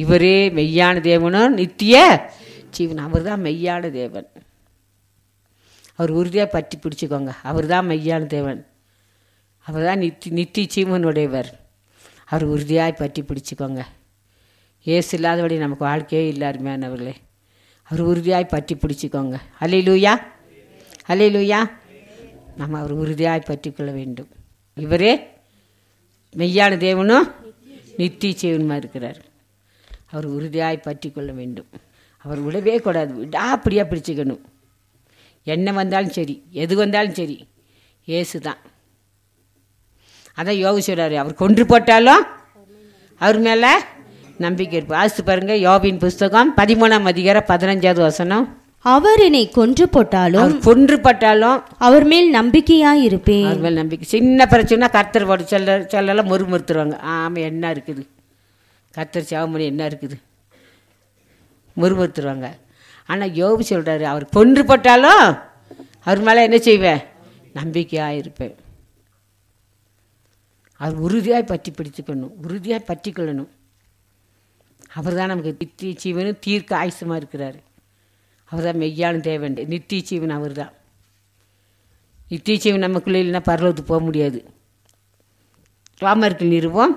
இவரே மெய்யான தேவனும் நித்திய ஜீவன் அவர் தான் மெய்யான தேவன் அவர் உறுதியாக பற்றி பிடிச்சிக்கோங்க அவர் தான் மெய்யான தேவன் அவர் தான் நித்தி நித்திய ஜீவனுடையவர் அவர் உறுதியாய் பற்றி பிடிச்சிக்கோங்க ஏசு இல்லாதபடி நமக்கு வாழ்க்கையே இல்லை அருமையானவர்களே அவர் உறுதியாய் பற்றி பிடிச்சிக்கோங்க அலை லூயா அலை லூயா நம்ம அவர் உறுதியாய் பற்றி கொள்ள வேண்டும் இவரே மெய்யான தேவனும் நித்திய ஜீவனுமா இருக்கிறார் அவர் உறுதியாய் பற்றி கொள்ள வேண்டும் அவர் விடவே கூடாது விடாப்படியாக பிடிச்சிக்கணும் என்ன வந்தாலும் சரி எது வந்தாலும் சரி ஏசு தான் அதான் யோகு சொல்கிறாரு அவர் கொன்று போட்டாலும் அவர் மேலே நம்பிக்கை இருப்பு ஆசித்து பாருங்க யோபின் புஸ்தகம் பதிமூணாம் அதிகாரம் பதினஞ்சாவது வசனம் அவர் என்னை கொன்று போட்டாலும் அவர் கொன்று பட்டாலும் அவர் மேல் நம்பிக்கையாயிருப்பேன் அவர் மேல் நம்பிக்கை சின்ன பிரச்சனை கர்த்தர் போட சொல்ல சொல்லலாம் முறுமுறுத்துருவாங்க ஆமாம் என்ன இருக்குது கர்த்தர் சிவமணி என்ன இருக்குது முறுமுறுத்துருவாங்க ஆனால் யோபு சொல்கிறாரு அவர் கொன்று போட்டாலும் அவர் மேலே என்ன செய்வேன் நம்பிக்கையாக இருப்பேன் அவர் உறுதியாய் பற்றி பிடித்துக்கணும் உறுதியாய் பற்றி கொள்ளணும் அவர் தான் நமக்கு நித்திய ஜீவனும் தீர்க்க ஆயுசமாக இருக்கிறார் அவர் தான் மெய்யான தேவன் நித்திய ஜீவன் அவர் தான் நித்திய ஜீவன் நமக்குள்ளே இல்லைன்னா பரலோகத்துக்கு போக முடியாது ராமருக்கு நிறுவம்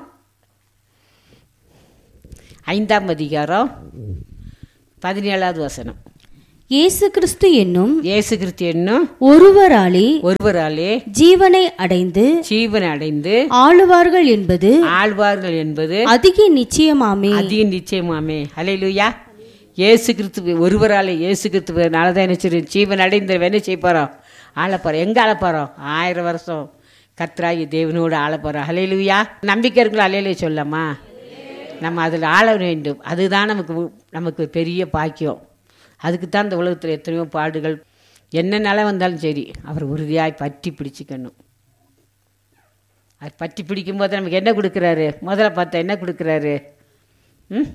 ஐந்தாம் அதிகாரம் பதினேழாவது வசனம் இயேசு கிறிஸ்து என்னும் இயேசு கிறிஸ்து என்னும் ஒருவராலே ஒருவராலே ஜீவனை அடைந்து ஜீவன் அடைந்து ஆளுவார்கள் என்பது ஆழ்வார்கள் என்பது அதிக நிச்சயமாமே அதிக நிச்சயமாமே ஹalleluya இயேசு கிறிஸ்து ஒருவராலே இயேசு கிறிஸ்துவனால தான் என்ன செய்யும் ஜீவன் அடைந்த என்ன செய்ய போகிறோம் ஆள போகிறோம் எங்கே ஆள போகிறோம் ஆயிரம் வருஷம் கத்ராகி தேவனோடு ஆள போகிறோம் ஹalleluya நம்பிக்கை இருக்கலாம் அலையிலே சொல்லாமா நம்ம அதில் ஆள வேண்டும் அதுதான் நமக்கு நமக்கு பெரிய பாக்கியம் அதுக்கு தான் இந்த உலகத்தில் எத்தனையோ பாடுகள் என்ன நிலை வந்தாலும் சரி அவர் உறுதியாய் பற்றி பிடிச்சிக்கணும் அது பற்றி பிடிக்கும்போது நமக்கு என்ன கொடுக்குறாரு முதல்ல பார்த்தா என்ன கொடுக்குறாரு ம்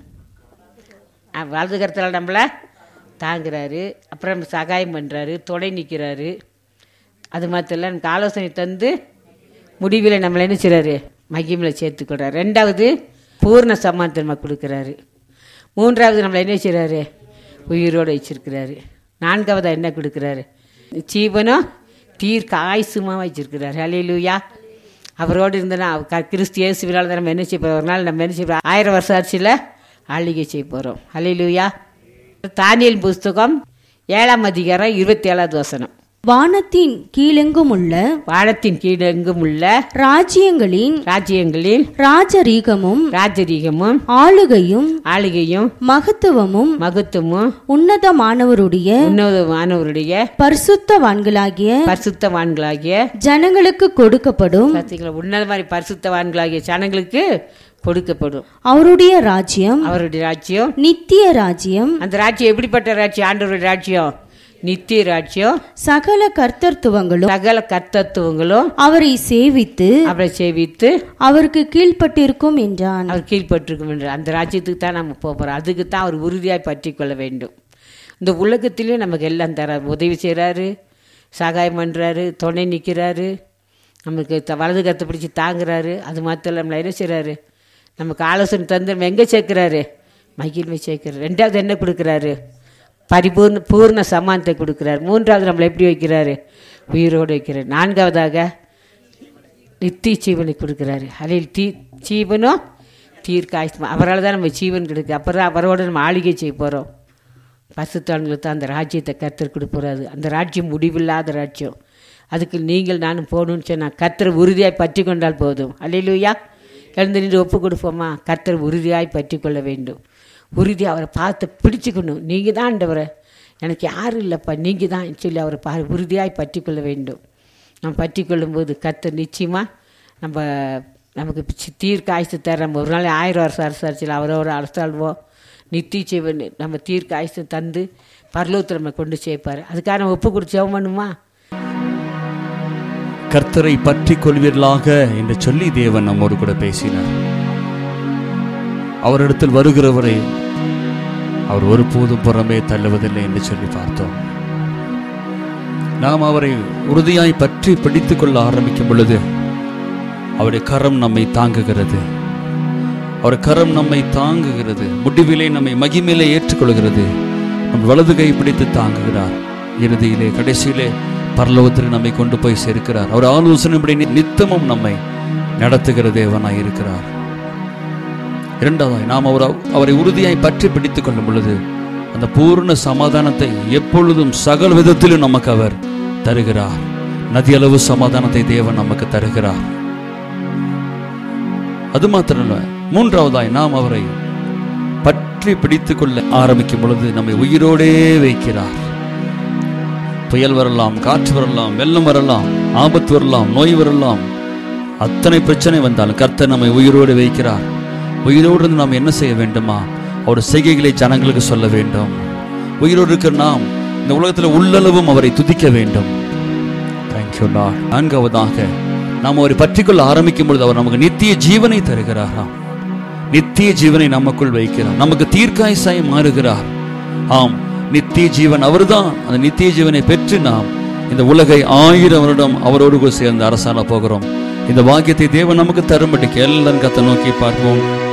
அஹ் வலது கருத்தில் நம்மளை தாங்குறாரு அப்புறம் நம்ம சகாயம் பண்ணுறாரு துணை நிற்கிறாரு அது மாத்திரம் நமக்கு ஆலோசனை தந்து முடிவில் நம்மளை என்ன செய்கிறாரு மகிமில் சேர்த்துக்கிறார் ரெண்டாவது பூர்ண சமானத்தை நமக்கு கொடுக்குறாரு மூன்றாவது நம்மளை என்ன செய்கிறாரு உயிரோடு வச்சிருக்கிறாரு நான்காவது என்ன கொடுக்குறாரு ஜீவனும் தீர்க்க ஆயுசுமாக வச்சிருக்கிறாரு அலையிலூயா அவரோடு இருந்தனா கிறிஸ்து இயேசுவினால் தான் நம்ம என்ன செய்ய போகிறோம் ஒரு நாள் நம்ம என்ன செய்ய போறோம்? ஆயிரம் வருஷம் ஆட்சியில் ஆளுகை செய்ய போகிறோம் அலையிலூயா தானியல் புஸ்தகம் ஏழாம் அதிகாரம் இருபத்தி ஏழாவது வசனம் வானத்தின் கீழெங்கும் உள்ள வானத்தின் கீழெங்கும் உள்ள ராஜ்யங்களின் ராஜ்யங்களில் ராஜரீகமும் ராஜரீகமும் ஆளுகையும் ஆளுகையும் மகத்துவமும் மகத்துவமும் உன்னதமானவருடைய உன்னதமானவருடைய பரிசுத்தவான்களாகிய பரிசுத்தவான்களாகிய ஜனங்களுக்கு கொடுக்கப்படும் பார்த்தீங்களா உன்னத மாதிரி பரிசுத்தவான்களாகிய ஜனங்களுக்கு கொடுக்கப்படும் அவருடைய ராஜ்யம் அவருடைய ராஜ்யம் நித்திய ராஜ்யம் அந்த ராஜ்யம் எப்படிப்பட்ட ராஜ்யம் ஆண்டவருடைய ராஜ்யம் நித்திய ராஜ்யம் சகல கர்த்தர்த்துவங்களும் சகல கர்த்தத்துவங்களும் அவரை சேவித்து அவரை சேவித்து அவருக்கு கீழ்ப்பட்டிருக்கும் என்றான் அவர் கீழ்ப்பட்டிருக்கும் என்று அந்த ராஜ்யத்துக்கு தான் நம்ம போக போகிறோம் அதுக்கு தான் அவர் உறுதியாய் பற்றி கொள்ள வேண்டும் இந்த உலகத்திலையும் நமக்கு எல்லாம் தரார் உதவி செய்கிறாரு சகாயம் பண்ணுறாரு துணை நிற்கிறாரு நமக்கு த வலது கத்தை பிடிச்சி தாங்குறாரு அது மாத்திரம் நம்மளை என்ன செய்கிறாரு நமக்கு ஆலோசனை தந்து நம்ம எங்கே சேர்க்குறாரு மகிழ்மை சேர்க்கிறார் ரெண்டாவது என்ன கொடுக்குறாரு பரிபூர்ண பூர்ண சமானத்தை கொடுக்குறாரு மூன்றாவது நம்மளை எப்படி வைக்கிறாரு உயிரோடு வைக்கிறார் நான்காவதாக நித்திய ஜீவனை கொடுக்குறாரு அதில் தீ ஜீவனும் தீர்க்க ஆயுஷ்மா அவரால் தான் நம்ம ஜீவன் கிடைக்கு அப்புறம் அவரோட நம்ம ஆளுகை செய்ய போகிறோம் பசுத்தான்களுக்கு தான் அந்த ராஜ்யத்தை கர்த்தர் கொடுப்பறாரு அந்த ராஜ்யம் முடிவில்லாத ராஜ்யம் அதுக்கு நீங்கள் நானும் போகணும்னு சொன்னால் கர்த்தர் உறுதியாய் பற்றி கொண்டால் போதும் அல்லையிலூயா எழுந்து நின்று ஒப்பு கொடுப்போமா கர்த்தர் உறுதியாய் பற்றி கொள்ள வேண்டும் உறுதி அவரை பார்த்து பிடிச்சுக்கணும் நீங்கள் தான் ஆண்டவரை எனக்கு யாரும் இல்லைப்பா நீங்கள் தான் சொல்லி அவரை பா உறுதியாய் பற்றி கொள்ள வேண்டும் நம்ம பற்றி கொள்ளும்போது கர்த்தர் நிச்சயமாக நம்ம நமக்கு சி- தீர்க்க ஆயுசு தர நம்ம ஒரு நாள் ஆயிரம் வருஷம் அரசாட்சியில் அவரோட அரசாள்வோம் நித்திய செய்வன் நம்ம தீர்க்க ஆயுசு தந்து பரலோகத்தில் நம்ம கொண்டு சேர்ப்பார் அதுக்காக நம்ம ஒப்பு கொடுத்து ஜெபம் பண்ணுமா கர்த்தரை பற்றி கொள்வீர்களாக என்று சொல்லி தேவன் நம்மோடு கூட பேசினார் அவரிடத்தில் வருகிறவரை அவர் ஒருபோதும் புறமே தள்ளுவதில்லை என்று சொல்லி பார்த்தோம் நாம் அவரை உறுதியாய் பற்றி பிடித்துக் கொள்ள ஆரம்பிக்கும் பொழுது அவருடைய கரம் நம்மை தாங்குகிறது அவர் கரம் நம்மை தாங்குகிறது முடிவிலே நம்மை மகிமையிலே ஏற்றுக்கொள்கிறது நம் வலது கை பிடித்து தாங்குகிறார் இறுதியிலே கடைசியிலே பரலோகத்தில் நம்மை கொண்டு போய் சேர்க்கிறார் அவர் ஆலோசனைப்படி நி- நித்தமும் நம்மை நடத்துகிற தேவனாய் இருக்கிறார் இரண்டாவதாய் நாம் அவர் அவரை உறுதியாய் பற்றி பிடித்துக் கொள்ளும் பொழுது அந்த பூர்ண சமாதானத்தை எப்பொழுதும் சகல விதத்திலும் நமக்கு அவர் தருகிறார் நதியளவு சமாதானத்தை தேவன் நமக்கு தருகிறார் அது மாத்திரமல்ல மூன்றாவதாய் நாம் அவரை பற்றி பிடித்துக் கொள்ள ஆரம்பிக்கும் பொழுது நம்மை உயிரோடே வைக்கிறார் புயல் வரலாம் காற்று வரலாம் வெள்ளம் வரலாம் ஆபத்து வரலாம் நோய் வரலாம் அத்தனை பிரச்சனை வந்தாலும் கர்த்தர் நம்மை உயிரோடு வைக்கிறார் உயிரோடு இருந்து நாம் என்ன செய்ய வேண்டுமா அவர் செய்கைகளை ஜனங்களுக்கு சொல்ல வேண்டும் உயிரோடு இருக்கிற நாம் இந்த உலகத்தில் உள்ளளவும் அவரை துதிக்க வேண்டும் தேங்க்யூ லார்ட் நான்காவதாக நாம் அவரை பற்றிக்கொள்ள ஆரம்பிக்கும் பொழுது அவர் நமக்கு நித்திய ஜீவனை தருகிறாராம் நித்திய ஜீவனை நமக்குள் வைக்கிறார் நமக்கு தீர்க்காயசாய் மாறுகிறார் ஆம் நித்திய ஜீவன் அவர்தான் அந்த நித்திய ஜீவனை பெற்று நாம் இந்த உலகை ஆயிரம் வருடம் அவரோடு கூட சேர்ந்து அரசாண போகிறோம் இந்த வாக்கியத்தை தேவன் நமக்கு தரும்படிக்கு எல்லாரும் கத்தை நோக்கி பார்ப்போம்